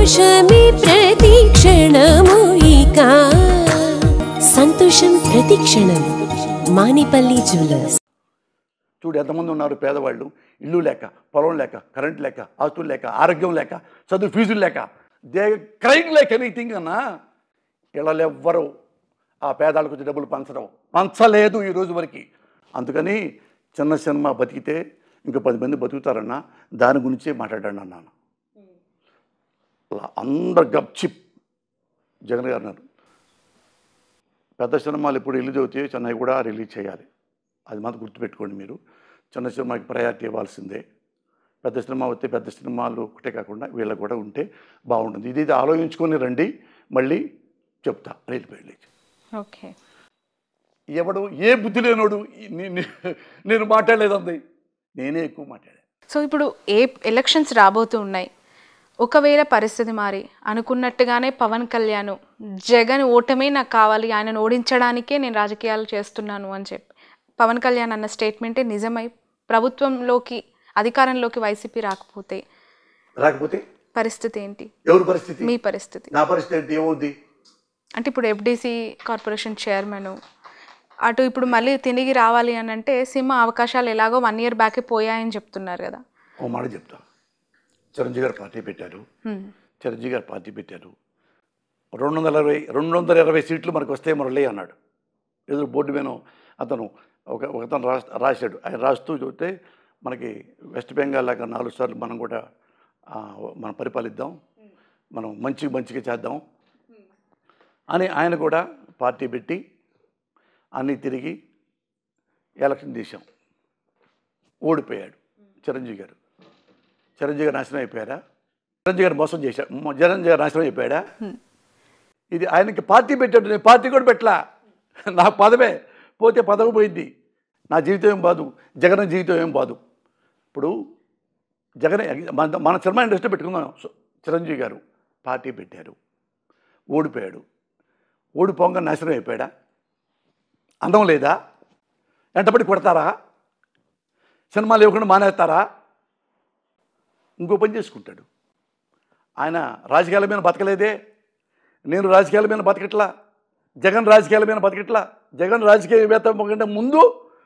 సంతోషమే ప్రతి క్షణము ఇక సంతోషం ప్రతి క్షణం మానిపల్లి జ్యువెలర్స్ చూడు ఎంతమంది ఉన్నారు పేదవాళ్ళు ఇల్లు లేక పొలం లేక కరెంట్ లేక ఆస్తులు లేక ఆరోగ్యం లేక చదువు ఫీజులు లేక దే క్రైమ్ లేక ఎనీథింగ్ అన్నా వీళ్ళు ఎవ్వరు ఆ పేదాలకు వచ్చి డబ్బులు పంచడం పంచలేదు ఈ రోజు వరకు అందుకని చిన్న సినిమా బతికితే ఇంకా పది మంది బతుకుతారన్నా దాని గురించే మాట్లాడాను అన్నాను అలా అందరు గప్చిప్ జగన్ గారు అన్నారు పెద్ద సినిమాలు ఎప్పుడు రిలీజ్ అవుతాయో చెన్నై కూడా రిలీజ్ చేయాలి అది మాత్రం గుర్తుపెట్టుకోండి మీరు చిన్న సినిమాకి ప్రయారిటీ ఇవ్వాల్సిందే పెద్ద సినిమా వస్తే పెద్ద సినిమాలు ఒకటే కాకుండా వీళ్ళకి కూడా ఉంటే బాగుంటుంది ఇది ఇది ఆలోచించుకొని రండి మళ్ళీ చెప్తా రైలు పెళ్ళి ఓకే ఎవడు ఏ బుద్ధి లేనోడు ఈ- నే- నే- నేను మాట్లాడలేదంది నేనే ఎక్కువ మాట్లాడాను సో ఇప్పుడు ఏ ఎలక్షన్స్ రాబోతూ ఉన్నాయి ఒకవేళ పరిస్థితి మారి అనుకున్నట్టుగానే పవన్ కళ్యాణ్ జగన్ ఓటమే నాకు కావాలి ఆయనను ఓడించడానికే నేను రాజకీయాలు చేస్తున్నాను అని చెప్పి పవన్ కళ్యాణ్ అన్న స్టేట్మెంటే నిజమై ప్రభుత్వంలోకి అధికారంలోకి వైసీపీ రాకపోతే రాకపోతే పరిస్థితి ఏంటి ఎవరి పరిస్థితి మీ పరిస్థితి నా పరిస్థితి ఏంటి ఏమవుద్ది అంటే ఇప్పుడు ఎఫ్డీసీ కార్పొరేషన్ చైర్మన్ అటు ఇప్పుడు మళ్ళీ తిరిగి రావాలి అని అంటే సినిమా అవకాశాలు ఎలాగో వన్ ఇయర్ బ్యాకే పోయాయని చెప్తున్నారు కదా ఓ మాట చెప్తా చిరంజీవి గారు పార్టీ పెట్టారు హ్మ్. చిరంజీవి గారు పార్టీ పెట్టారు రెండు వందల ఇరవై రెండు వందల ఇరవై సీట్లు మనకు వస్తే మురళి అన్నాడు ఎదురు బోర్డు మీద అతను ఒక ఒకతను రాస్ రాశాడు ఆయన రాస్తూ చూస్తే మనకి వెస్ట్ బెంగాల్ లాగా నాలుగు సార్లు మనం కూడా ఆ, మనం పరిపాలిద్దాం మనం మంచి మంచిగా చేద్దాం అని ఆయన కూడా పార్టీ పెట్టి అన్నీ తిరిగి ఎలక్షన్ చేశాం ఓడిపోయాడు చిరంజీవి గారు చిరంజీవి గారు నాశనం అయిపోయారా చిరంజీవి గారు మోసం చేశాడు మ- చిరంజీవి గారు నాశనం అయిపోయాడా ఇది ఆయనకి పార్టీ పెట్టాడు నేను పార్టీ కూడా పెట్టలా నా పదవే పోతే పదవి పోయింది నా జీవితం ఏం బాదు జగన్ జీవితం ఏం బాదు ఇప్పుడు జగన్ మన మన సినిమా ఇండస్ట్రీ పెట్టుకుందాం సో- చిరంజీవి గారు పార్టీ పెట్టారు ఓడిపోయాడు ఓడిపోగా నాశనం అయిపోయాడా అందం లేదా వెంటబడి కొడతారా సినిమాలు ఇవ్వకుండా మానేస్తారా ఇంకో పని చేసుకుంటాడు ఆయన రాజకీయాల మీద బతకలేదే నేను రాజకీయాల మీద బతకట్లా జగన్ రాజకీయాల మీద బతకట్లా జగన్ రాజకీయవేత్త కంటే ముందు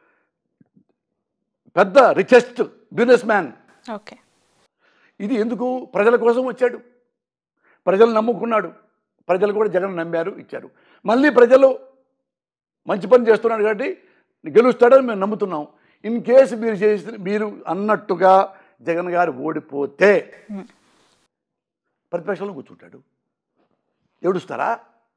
పెద్ద రిచెస్ట్ బిజినెస్ మ్యాన్ ఓకే ఇది ఎందుకు ప్రజల కోసం వచ్చాడు ప్రజలు నమ్ముకున్నాడు ప్రజలు కూడా జగన్ నమ్మారు ఇచ్చారు మళ్ళీ ప్రజలు మంచి పని చేస్తున్నాడు కాబట్టి గెలుస్తాడని మేము నమ్ముతున్నాం ఇన్ కేసు మీరు చేసి మీరు అన్నట్టుగా జగన్ గారు ఓడిపోతే ప్రతిపక్షంలో కూర్చుంటాడు ఏడుస్తారా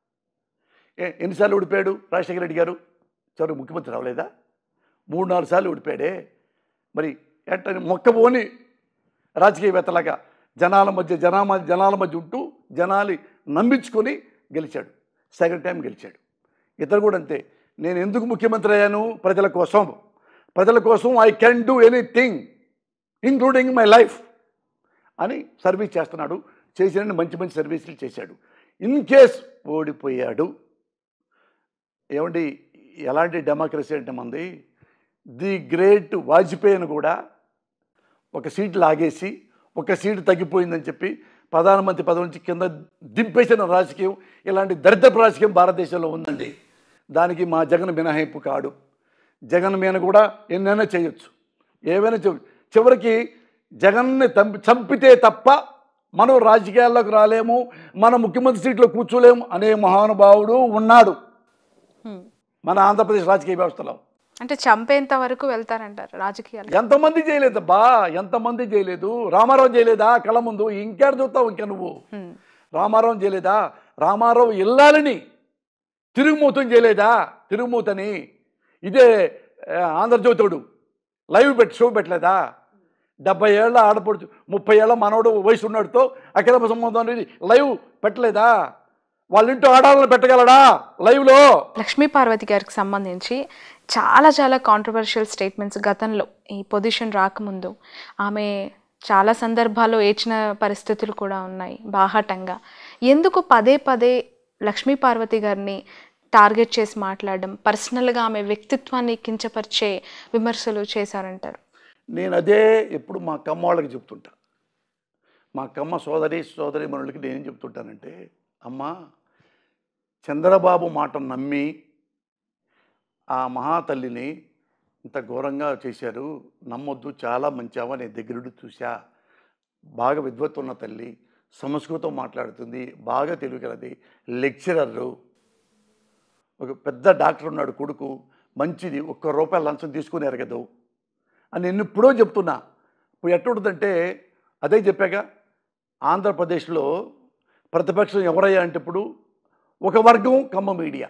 ఏ- ఎన్నిసార్లు ఓడిపోయాడు రాజశేఖర రెడ్డి గారు చివరికి ముఖ్యమంత్రి రావలేదా మూడు నాలుగు సార్లు ఓడిపోయాడే మరి ఎట్ట మొక్కబోని రాజకీయవేత్తలాగా జనాల మధ్య జనాల జనాల మధ్య ఉంటూ జనాలు నమ్మించుకొని గెలిచాడు సెకండ్ టైం గెలిచాడు ఇతరు కూడా అంతే నేను ఎందుకు ముఖ్యమంత్రి అయ్యాను ప్రజల కోసం ప్రజల కోసం I can do anything including my life అని సర్వీస్ చేస్తున్నాడు చేసిన మంచి మంచి సర్వీసులు చేశాడు ఇన్ కేస్ ఓడిపోయాడు ఏమండి ఎలాంటి డెమోక్రసీ అంటే మంది ది గ్రేట్ వాజ్పేయిని కూడా ఒక సీట్ లాగేసి ఒక సీటు తగ్గిపోయిందని చెప్పి ప్రధానమంత్రి పదవి నుంచి కింద దింపేసిన రాజకీయం ఇలాంటి దరిద్రపు రాజకీయం భారతదేశంలో ఉందండి దానికి మా జగన్ మినహాయింపు కాడు జగన్ మీద కూడా ఎన్నైనా చేయొచ్చు ఏవైనా చేయొచ్చు చివరికి జగన్ని తంపి చంపితే తప్ప మనం రాజకీయాల్లోకి రాలేము మన ముఖ్యమంత్రి సీట్లో కూర్చోలేము అనే మహానుభావుడు ఉన్నాడు హ్మ్. మన ఆంధ్రప్రదేశ్ రాజకీయ వ్యవస్థలో అంటే చంపేంత వరకు వెళ్తారంటారు రాజకీయాలు ఎంతమంది చేయలేదబ్బా ఎంతమంది చేయలేదు రామారావు చేయలేదా కళ్ళ ముందు ఇంకేడ చూస్తావు ఇంకా నువ్వు హ్మ్. రామారావు చేయలేదా రామారావు ఇల్లాలని తిరుగుమూతం చేయలేదా తిరుగుమూతని ఇదే ఆ, ఆంధ్రజ్యోతుడు లైవ్ పెట్టి షో పెట్టలేదా డెబ్బై ఏళ్ళ ఆడపడుచు ముప్పై ఏళ్ళ మనోడు వయసు ఉన్నాడుతో అక్రమ సంబంధం అనేది లైవ్ పెట్టలేదా వాళ్ళ ఇంట్లో ఆడాలని పెట్టగలడా లైవ్లో లక్ష్మీ పార్వతి గారికి సంబంధించి చాలా చాలా కాంట్రవర్షియల్ స్టేట్మెంట్స్ గతంలో ఈ పొజిషన్ రాకముందు ఆమె చాలా సందర్భాల్లో ఏడ్చిన పరిస్థితులు కూడా ఉన్నాయి బాహాటంగా ఎందుకు పదే పదే లక్ష్మీ పార్వతి గారిని టార్గెట్ చేసి మాట్లాడడం పర్సనల్గా ఆమె వ్యక్తిత్వాన్ని కించపరిచే విమర్శలు చేశారంటారు నేను అదే ఎప్పుడు మా కమ్మవాళ్ళకి చెప్తుంటా మా కమ్మ సోదరి సోదరి మనులకి నేనేం చెప్తుంటానంటే అమ్మా చంద్రబాబు మాట నమ్మి ఆ మహాతల్లిని ఇంత ఘోరంగా చేశారు నమ్మొద్దు చాలా మంచావా నేను దగ్గరుండి చూసా బాగా విద్వత్తు ఉన్న తల్లి సంస్కృతం మాట్లాడుతుంది బాగా తెలుగులది లెక్చరరు ఒక పెద్ద డాక్టర్ ఉన్నాడు కొడుకు మంచిది ఒక్క రూపాయలు లంచం తీసుకుని ఎరగదు అని నేను ఇప్పుడో చెప్తున్నా ఇప్పుడు ఎట్టుంటుందంటే అదే చెప్పాక ఆంధ్రప్రదేశ్లో ప్రతిపక్షం ఎవరయ్యా అంటే ఇప్పుడు ఒక వర్గం కమ్మ మీడియా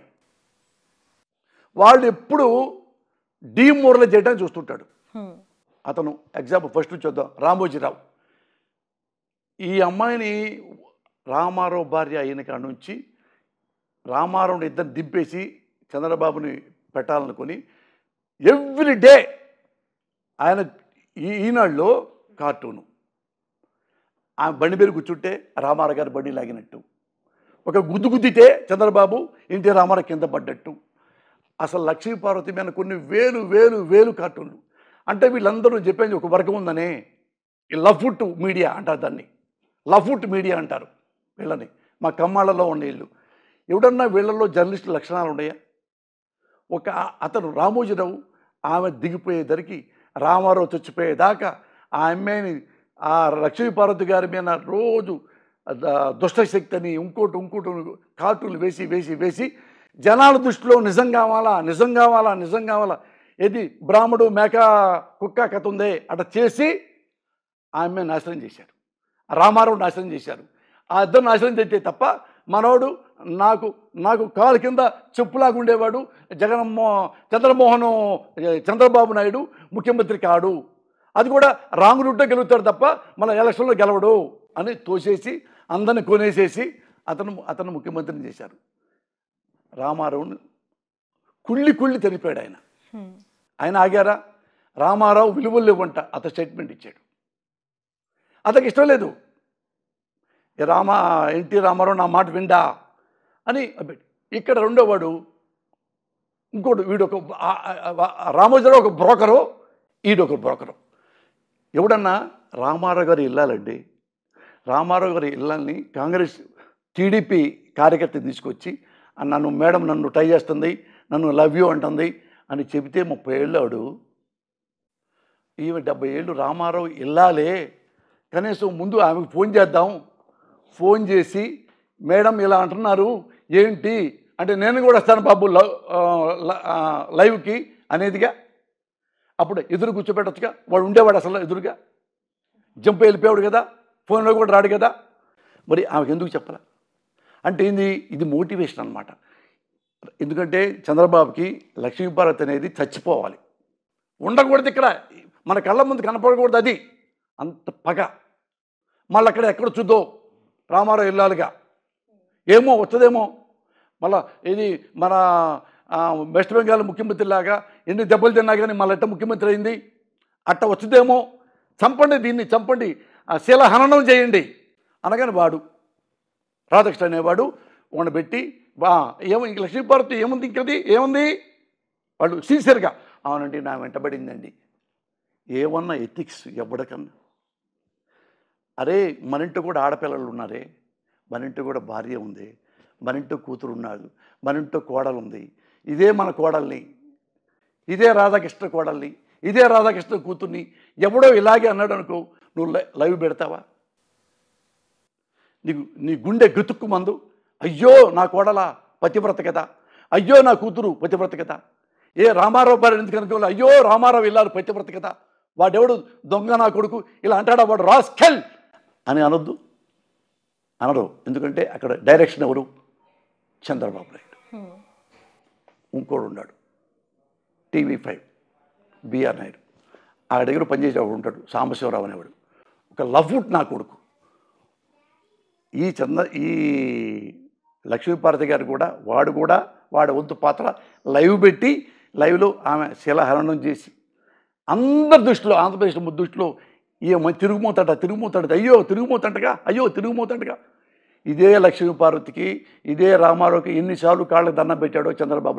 వాళ్ళు ఎప్పుడు డీమోరలైజ్ చేయడానికి చూస్తుంటాడు హ్మ్. అతను ఎగ్జాంపుల్ ఫస్ట్ చూద్దాం రామోజీరావు ఈ అమ్మాయిని రామారావు భార్య అయిన కాడ నుంచి రామారావుని ఇద్దరు దింపేసి చంద్రబాబుని పెట్టాలనుకొని ఎవ్రీ డే ఆయన ఈ ఈనాడులో కార్టూను ఆ బండి మీద కూర్చుంటే రామారావు గారి బండి లాగినట్టు ఒక గుద్దు గుద్దితే చంద్రబాబు ఇంటి రామారావు కింద పడ్డట్టు అసలు లక్ష్మీ పార్వతి మీద కొన్ని వేలు వేలు వేలు కార్టూన్లు అంటే వీళ్ళందరూ చెప్పేది ఒక వర్గం ఉందనే ఈ లఫుట్ మీడియా అంటారు దాన్ని లఫుట్ మీడియా అంటారు వీళ్ళని మా కమ్మాళ్ళలో ఉన్న వీళ్ళు ఎవడన్నా వీళ్ళల్లో జర్నలిస్ట్ లక్షణాలు ఉన్నాయా ఒక అతను రామోజీరావు ఆమె దిగిపోయేదరికి రామారావు చచ్చిపోయేదాకా ఆ అమ్మాయిని ఆ లక్ష్మీ పార్వతి గారి మీద రోజు ద- దుష్టశక్తి అని ఇంకోటి ఇంకోటి కార్టూన్లు వేసి వేసి వేసి జనాల దృష్టిలో నిజం కావాలా నిజం కావాలా నిజం కావాలా ఏది బ్రాహ్మడు మేక కుక్క కథ ఉందే అట్లా చేసి ఆమె నాశనం చేశారు రామారావు నాశనం చేశారు ఆ ఇద్దరు నాశనం చేస్తే తప్ప మనోడు నాకు నాకు కాలు కింద చెప్పులాగా ఉండేవాడు జగన్మో చంద్రమోహన్ చంద్రబాబు నాయుడు ముఖ్యమంత్రి కాడు అది కూడా రాంగ్ రూట్లో గెలుస్తాడు తప్ప మన ఎలక్షన్లో గెలవడు అని తోసేసి అందరిని కొనేసేసి అతను అతను ముఖ్యమంత్రిని చేశారు రామారావుని కుళ్ళి కుళ్ళి చనిపోయాడు ఆయన హ్మ్. ఆయన ఆగారా రామారావు విలువలు లేవంట అతను స్టేట్మెంట్ ఇచ్చాడు అతనికి ఇష్టం లేదు ఏ రామా ఎన్టీ రామారావు నా మాట విండా అని అబ్బే- ఇక్కడ రెండోవాడు ఇంకోటి వీడు ఒక ఆ- ఆ- ఆ- రామోజీరావు ఒక బ్రోకరు ఈడు ఒక బ్రోకరు ఎవడన్నా రామారావు గారి ఇల్లాలండి రామారావు గారి ఇళ్ళని కాంగ్రెస్ టీడీపీ కార్యకర్త తీసుకొచ్చి "ఆ, నన్ను మేడం నన్ను ట్రై చేస్తుంది నన్ను లవ్ యూ అంటుంది అని చెబితే ముప్పై ఏళ్ళాడు ఈమె డెబ్బై ఏళ్ళు రామారావు ఇల్లాలే కనీసం ముందు ఆమెకు ఫోన్ చేద్దాం ఫోన్ చేసి మేడం ఇలా అంటున్నారు ఏంటి అంటే నేను కూడా వస్తాను బాబు లవ్ ఆ, ల- ఆ, లైవ్కి అనేదిగా అప్పుడు ఎదురు కూర్చోబెట్టచ్చుగా వాడు ఉండేవాడు అసలు ఎదురుగా జంప్ వెళ్ళిపోయాడు కదా ఫోన్లో కూడా రాడు కదా మరి ఆమెకు ఎందుకు చెప్పాల అంటే ఇది ఇది మోటివేషన్ అనమాట ఎందుకంటే చంద్రబాబుకి లక్ష్మీభారత్ అనేది చచ్చిపోవాలి ఉండకూడదు ఇక్కడ మన కళ్ళ ముందు కనపడకూడదు అది అంత పగ మళ్ళీ అక్కడ ఎక్కడ చూద్దో రామారావు వెళ్ళాలిగా ఏమో వస్తుందేమో మళ్ళా ఇది మన ఆ, వెస్ట్ బెంగాల్ ముఖ్యమంత్రి లాగా ఎన్ని దెబ్బలు తిన్నా కానీ మళ్ళీ ఎట్ట ముఖ్యమంత్రి అయింది అట్ట వచ్చుదేమో చంపండి దీన్ని చంపండి ఆ శిల హననం చేయండి అనగానే వాడు రాధాకృష్ణ అనేవాడు వాడిని పెట్టి బా ఏమో ఇంక లక్ష్మీపార్వతి ఏముంది ఇంకది ఏముంది వాళ్ళు సిన్సియర్గా అవునండి నా వెంటబడిందండి ఏమన్నా ఎథిక్స్ ఎవడకన్నా అరే మన ఇంట్లో కూడా ఆడపిల్లలు ఉన్నారే మన ఇంట్లో కూడా భార్య ఉంది మన ఇంట్లో కూతురు ఉన్నాడు మన ఇంట్లో కోడలు ఉంది ఇదే మన కోడల్ని ఇదే రాధాకృష్ణ కోడల్ని ఇదే రాధాకృష్ణ కూతుర్ని ఎవడో ఇలాగే అన్నాడు అనుకో నువ్వు లై- లైవ్ పెడతావా నీకు నీ గుండె గతుక్కు మందు అయ్యో నా కోడల పతివ్రత కదా అయ్యో నా కూతురు పతివ్రత కదా ఏ రామారావు భార్య ఎందుకు అనుకోవాలి అయ్యో రామారావు ఇల్లాలు పతివ్రత కదా వాడెవడు దొంగ నా కొడుకు ఇలా అంటాడా వాడు రాస్కెల్ అని అనొద్దు అనరు ఎందుకంటే అక్కడ డైరెక్షన్ ఎవరు చంద్రబాబు నాయుడు హ్మ్. ఇంకోడు ఉన్నాడు టీవీ ఫైవ్ బిఆర్ నాయుడు ఆ దగ్గర పనిచేసేవాడు ఉంటాడు సాంబశివరావు అనేవాడు ఒక లవ్వుట్ నా కొడుకు ఈ చంద్ర ఈ లక్ష్మీపార్వతి గారు కూడా వాడు కూడా వాడి వంతు పాత్ర లైవ్ పెట్టి లైవ్లో ఆమె శిలహరణం చేసి అందరి దృష్టిలో ఆంధ్రప్రదేశ్ దృష్టిలో ఈమె తిరుగుమోతాడ తిరుగుమోతాడు అయ్యో తిరుగుమోతంటగా అయ్యో తిరుగుమోతంటగా ఇదే లక్ష్మీపార్వతికి ఇదే రామారావుకి ఎన్నిసార్లు కాళ్ళకి దండం పెట్టాడో చంద్రబాబు